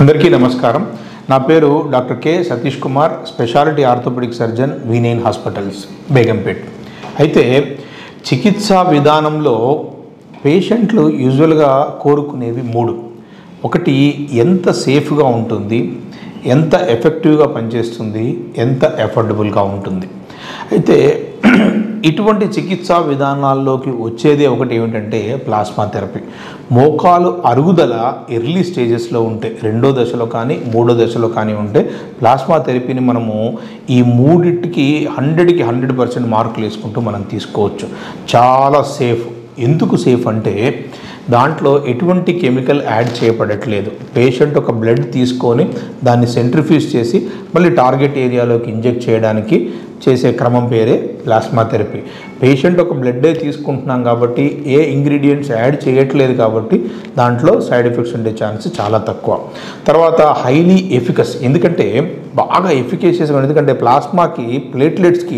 అందరికీ నమస్కారం నా పేరు doctor K Satish Kumar speciality orthopaedic surgeon V nine hospitals Begumpet అయితే చికిత్సా విధానంలో పేషెంట్లు యూజువల్గా కోరుకునేవి మూడు ఒకటి ఎంత సేఫ్గా ఉంటుంది ఎంత ఎఫెక్టివ్గా పనిచేస్తుంది ఎంత ఎఫోర్డబుల్గా ఉంటుంది అయితే ఇటువంటి చికిత్సా విధానాల్లోకి వచ్చేదే ఒకటి ఏమిటంటే ప్లాస్మా థెరపీ మోకాలు అరుగుదల ఎర్లీ స్టేజెస్లో ఉంటే రెండో దశలో కానీ మూడో దశలో కానీ ఉంటే ప్లాస్మా థెరపీని మనము ఈ మూడింటికి హండ్రెడ్కి హండ్రెడ్ పర్సెంట్ మార్కులు వేసుకుంటూ మనం తీసుకోవచ్చు చాలా సేఫ్ ఎందుకు సేఫ్ అంటే దాంట్లో ఎటువంటి కెమికల్ యాడ్ చేయబడట్లేదు పేషెంట్ ఒక బ్లడ్ తీసుకొని దాన్ని సెంట్రిఫ్యూజ్ చేసి మళ్ళీ టార్గెట్ ఏరియాలోకి ఇంజెక్ట్ చేయడానికి చేసే క్రమం పేరే ప్లాస్మా థెరపీ పేషెంట్ ఒక బ్లడ్డే తీసుకుంటున్నాం కాబట్టి ఏ ఇంగ్రీడియంట్స్ యాడ్ చేయట్లేదు కాబట్టి దాంట్లో సైడ్ ఎఫెక్ట్స్ ఉండే ఛాన్స్ చాలా తక్కువ తర్వాత హైలీ ఎఫికస్ ఎందుకంటే బాగా ఎఫికేషియస్ ఎందుకంటే ప్లాస్మాకి ప్లేట్లెట్స్కి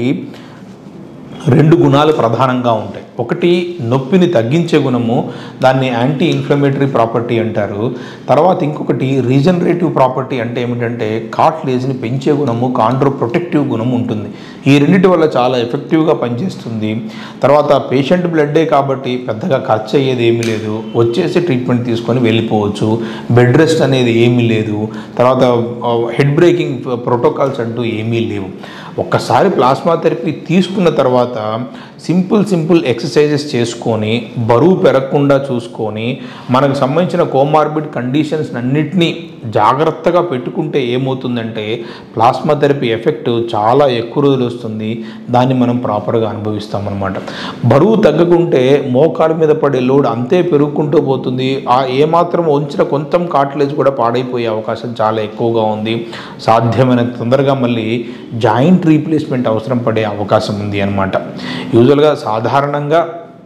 రెండు గుణాలు ప్రధానంగా ఉంటాయి ఒకటి నొప్పిని తగ్గించే గుణము దాన్ని యాంటీ ఇన్ఫ్లమేటరీ ప్రాపర్టీ అంటారు తర్వాత ఇంకొకటి రీజనరేటివ్ ప్రాపర్టీ అంటే ఏమిటంటే కాట్లేజ్ని పెంచే గుణము కాండ్రో ప్రొటెక్టివ్ గుణం ఉంటుంది ఈ రెండింటి వల్ల చాలా ఎఫెక్టివ్గా పనిచేస్తుంది తర్వాత పేషెంట్ బ్లడ్డే కాబట్టి పెద్దగా ఖర్చు అయ్యేది ఏమీ లేదు వచ్చేసి ట్రీట్మెంట్ తీసుకొని వెళ్ళిపోవచ్చు బెడ్ రెస్ట్ అనేది ఏమీ లేదు తర్వాత హెడ్ బ్రేకింగ్ ప్రోటోకాల్స్ అంటూ ఏమీ లేవు ఒక్కసారి ప్లాస్మా థెరపీ తీసుకున్న తర్వాత సింపుల్ సింపుల్ ఎక్సర్సైజెస్ చేసుకొని బరువు పెరగకుండా చూసుకొని మనకు సంబంధించిన కోమార్బిడ్ కండిషన్స్ అన్నిటినీ జాగ్రత్తగా పెట్టుకుంటే ఏమవుతుందంటే ప్లాస్మా థెరపీ ఎఫెక్ట్ చాలా ఎక్కువ రోజులు వస్తుంది దాన్ని మనం ప్రాపర్గా అనుభవిస్తాం అనమాట బరువు తగ్గకుంటే మోకాలు మీద పడే లోడ్ అంతే పెరుగుకుంటూ పోతుంది ఆ ఏమాత్రం ఉంచిన కొంచెం కాట్లేజ్ కూడా పాడైపోయే అవకాశం చాలా ఎక్కువగా ఉంది సాధ్యమైన తొందరగా మళ్ళీ జాయింట్ రీప్లేస్మెంట్ అవసరం పడే అవకాశం ఉంది అనమాట యూజువల్గా సాధారణంగా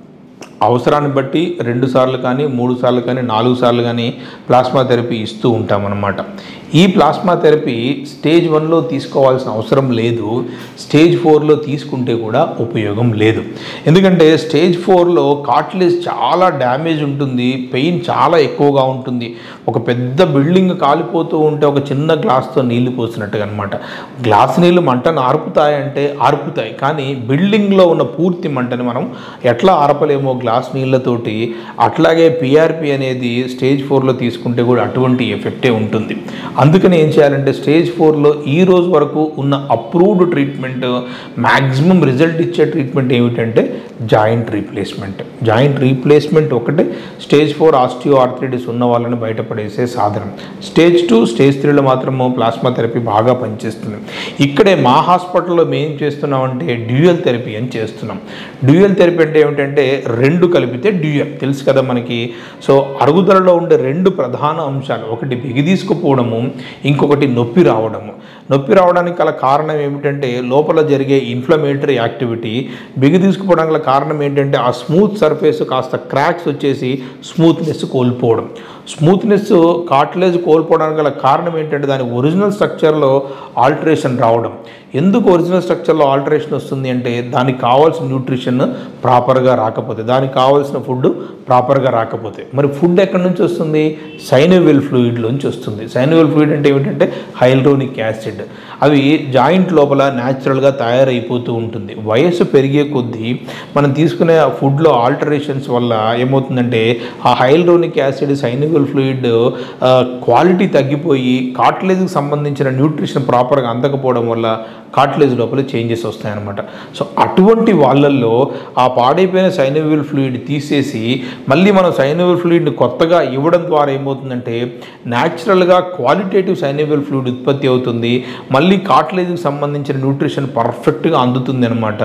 అవసరాన్ని బట్టి రెండు సార్లు కానీ మూడు సార్లు కానీ నాలుగు సార్లు కానీ ప్లాస్మా థెరపీ ఇస్తూ ఉంటామన్నమాట ఈ ప్లాస్మా థెరపీ స్టేజ్ వన్లో తీసుకోవాల్సిన అవసరం లేదు స్టేజ్ ఫోర్లో తీసుకుంటే కూడా ఉపయోగం లేదు ఎందుకంటే స్టేజ్ ఫోర్లో కాట్లేజ్ చాలా డ్యామేజ్ ఉంటుంది పెయిన్ చాలా ఎక్కువగా ఉంటుంది ఒక పెద్ద బిల్డింగ్ కాలిపోతూ ఉంటే ఒక చిన్న గ్లాస్తో నీళ్లు పోసినట్టుగా అనమాట గ్లాస్ నీళ్ళు మంటను ఆర్పుతాయంటే ఆర్పుతాయి కానీ బిల్డింగ్లో ఉన్న పూర్తి మంటని మనం ఎట్లా ఆర్పలేమో గ్లాస్ నీళ్ళతోటి అట్లాగే పిఆర్పి అనేది స్టేజ్ ఫోర్లో తీసుకుంటే కూడా అటువంటి ఎఫెక్టే ఉంటుంది అందుకని ఏం చేయాలంటే స్టేజ్ ఫోర్లో ఈ రోజు వరకు ఉన్న అప్రూవ్డ్ ట్రీట్మెంట్ మ్యాక్సిమం రిజల్ట్ ఇచ్చే ట్రీట్మెంట్ ఏమిటంటే జాయింట్ రీప్లేస్మెంట్ జాయింట్ రీప్లేస్మెంట్ ఒకటే స్టేజ్ ఫోర్ ఆస్టియో ఆర్థరైటిస్ ఉన్న వాళ్ళని బయటపడేసే సాధనం స్టేజ్ టూ స్టేజ్ త్రీలో మాత్రము ప్లాస్మా థెరపీ బాగా పనిచేస్తుంది ఇక్కడే మా హాస్పిటల్లో మేము ఏం చేస్తున్నామంటే డ్యూయల్ థెరపీ అని చేస్తున్నాం డ్యూయల్ థెరపీ అంటే ఏమిటంటే రెండు కలిపితే డ్యూయల్ తెలుసు కదా మనకి సో అరుగుదలలో ఉండే రెండు ప్రధాన అంశాలు ఒకటి బిగి తీసుకుపోవడము ఇంకొకటి నొప్పి రావడము నొప్పి రావడానికి గల కారణం ఏమిటంటే లోపల జరిగే ఇన్ఫ్లమేటరీ యాక్టివిటీ బిగి తీసుకుపోవడానికి గల కారణం ఏంటంటే ఆ స్మూత్ సర్ఫేస్ కాస్త క్రాక్స్ వచ్చేసి స్మూత్నెస్ కోల్పోవడం స్మూత్నెస్ కాట్లేజ్ కోల్పోవడానికి గల కారణం ఏంటంటే దాని ఒరిజినల్ స్ట్రక్చర్లో ఆల్టరేషన్ రావడం ఎందుకు ఒరిజినల్ స్ట్రక్చర్లో ఆల్టరేషన్ వస్తుంది అంటే దానికి కావాల్సిన న్యూట్రిషన్ ప్రాపర్గా రాకపోతే దానికి కావాల్సిన ఫుడ్ ప్రాపర్గా రాకపోతే మరి ఫుడ్ ఎక్కడి నుంచి వస్తుంది సైనోవెల్ ఫ్లూయిడ్లోంచి వస్తుంది సైనోవెల్ ఫ్లూయిడ్ అంటే ఏమిటంటే హైల్రోనిక్ యాసిడ్ అవి జాయింట్ లోపల న్యాచురల్గా తయారైపోతూ ఉంటుంది వయసు పెరిగే కొద్దీ మనం తీసుకునే ఆ ఫుడ్లో ఆల్టరేషన్స్ వల్ల ఏమవుతుందంటే ఆ hyaluronic acid synovial fluid quality తగ్గిపోయి కాట్లేజ్కి సంబంధించిన న్యూట్రిషన్ ప్రాపర్గా అందకపోవడం వల్ల కాట్లేజ్ లోపల చేంజెస్ వస్తాయన్నమాట సో అటువంటి వాళ్ళల్లో ఆ పాడైపోయిన సైనోవియల్ ఫ్లూయిడ్ తీసేసి మళ్ళీ మనం సైనోవియల్ ఫ్లూయిడ్ని కొత్తగా ఇవ్వడం ద్వారా ఏమవుతుందంటే న్యాచురల్గా క్వాలిటేటివ్ సైనోవియల్ ఫ్లూయిడ్ ఉత్పత్తి అవుతుంది మళ్ళీ కాట్లేజ్కి సంబంధించిన న్యూట్రిషన్ పర్ఫెక్ట్గా అందుతుంది అనమాట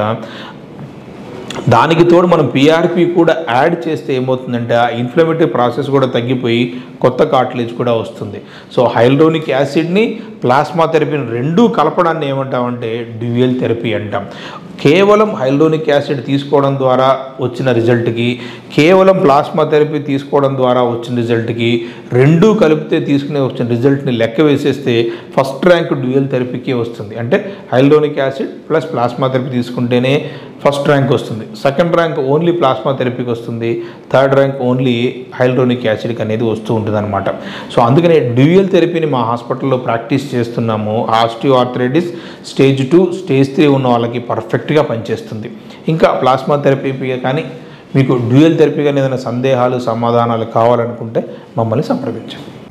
దానికి తోడు మనం పిఆర్పి కూడా యాడ్ చేస్తే ఏమవుతుందంటే ఆ ఇన్ఫ్లమేటరీ ప్రాసెస్ కూడా తగ్గిపోయి కొత్త కాట్లేజ్ కూడా వస్తుంది సో హైల్రోనిక్ యాసిడ్ని ప్లాస్మా థెరపీని రెండూ కలపడాన్ని ఏమంటామంటే డ్యూయల్ థెరపీ అంటాం కేవలం హైల్రోనిక్ యాసిడ్ తీసుకోవడం ద్వారా వచ్చిన రిజల్ట్కి కేవలం ప్లాస్మా థెరపీ తీసుకోవడం ద్వారా వచ్చిన రిజల్ట్కి రెండూ కలిపితే తీసుకునే వచ్చిన రిజల్ట్ని లెక్క వేసేస్తే ఫస్ట్ ర్యాంక్ డ్యూయల్ థెరపీకి వస్తుంది అంటే hyaluronic acid plus plasma therapy తీసుకుంటేనే ఫస్ట్ ర్యాంక్ వస్తుంది సెకండ్ ర్యాంక్ ఓన్లీ ప్లాస్మా థెరపీకి వస్తుంది థర్డ్ ర్యాంక్ ఓన్లీ హైల్డ్రోనిక్ యాసిడ్కి అనేది వస్తూ ఉంటుంది అనమాట సో అందుకనే డ్యూయల్ థెరపీని మా హాస్పిటల్లో ప్రాక్టీస్ చేస్తున్నాము osteoarthritis stage two stage three ఉన్న వాళ్ళకి పర్ఫెక్ట్గా పనిచేస్తుంది ఇంకా ప్లాస్మా థెరపీ కానీ మీకు డ్యూయల్ థెరపీ కానీ ఏదైనా సందేహాలు సమాధానాలు కావాలనుకుంటే మమ్మల్ని సంప్రదించండి